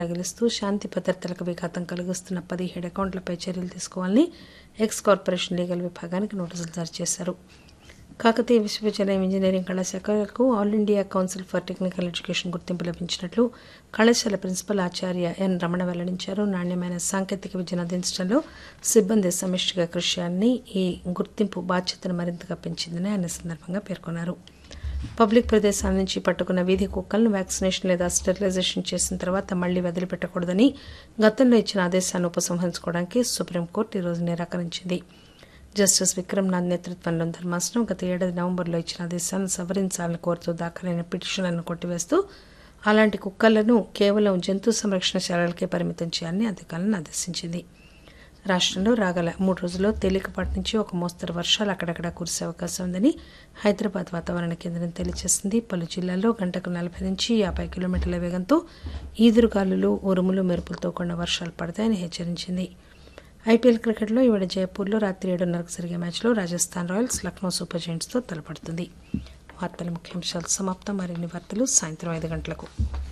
తగిలిస్తూ శాంతి భద్రతలకు విఘాతం కలిగిస్తున్న పదిహేడు అకౌంట్లపై చర్యలు తీసుకోవాలని ఎక్స్ కార్పొరేషన్ లీగల్ విభాగానికి నోటీసులు జారీ చేశారు కాకతీయ విశ్వవిద్యాలయం ఇంజనీరింగ్ కళాశాఖలకు All India Council for Technical Education గుర్తింపు లభించినట్లు కళాశాల ప్రిన్సిపల్ ఆచార్య ఎన్ రమణ వెల్లడించారు నాణ్యమైన సాంకేతిక విద్యను అందించడంలో సిబ్బంది సమిష్టిగా కృషి చేయాలని ఈ గుర్తింపు బాధ్యతను మరింతగా పెంచిందని ఆయన ఈ సందర్భంగా పేర్కొన్నారు పబ్లిక్ ప్రదేశాల నుంచి పట్టుకున్న వీధి కుక్కలను వ్యాక్సినేషన్ లేదా స్టెరిలైజేషన్ చేసిన తర్వాత మళ్లీ వదిలిపెట్టకూడదని గతంలో ఇచ్చిన ఆదేశాన్ని ఉపసంహరించుకోవడానికి సుప్రీంకోర్టు ఈరోజు నిరాకరించింది జస్టిస్ విక్రమ్నాథ్ నేతృత్వంలోని ధర్మాసనం గత ఏడాది నవంబర్లో ఇచ్చిన ఆదేశాలను సవరించాలని కోరుతూ దాఖలైన పిటిషన్లను కొట్టివేస్తూ అలాంటి కుక్కలను కేవలం జంతు సంరక్షణశాలలకే పరిమితం చేయాలని అధికారులను ఆదేశించింది రాష్ట్రంలో రాగల మూడు రోజుల్లో తేలికపాటి నుంచి ఒక మోస్తరు వర్షాలు అక్కడక్కడ కురిసే అవకాశం ఉందని హైదరాబాద్ వాతావరణ కేంద్రం తెలియజేసింది పలు జిల్లాల్లో గంటకు నలభై నుంచి యాభై కిలోమీటర్ల వేగంతో ఈదురుగాలులు ఉరుములు మెరుపులతో కూడిన వర్షాలు పడతాయని హెచ్చరించింది ఐపీఎల్ క్రికెట్లో ఇవాళ జైపూర్లో రాత్రి ఏడున్నరకు జరిగే మ్యాచ్లో రాజస్థాన్ రాయల్స్ లక్నో సూపర్ జెయింట్స్తో తలపడుతుంది వార్తల ముఖ్యాంశాలు సమాప్తం మరిన్ని వార్తలు సాయంత్రం ఐదు గంటలకు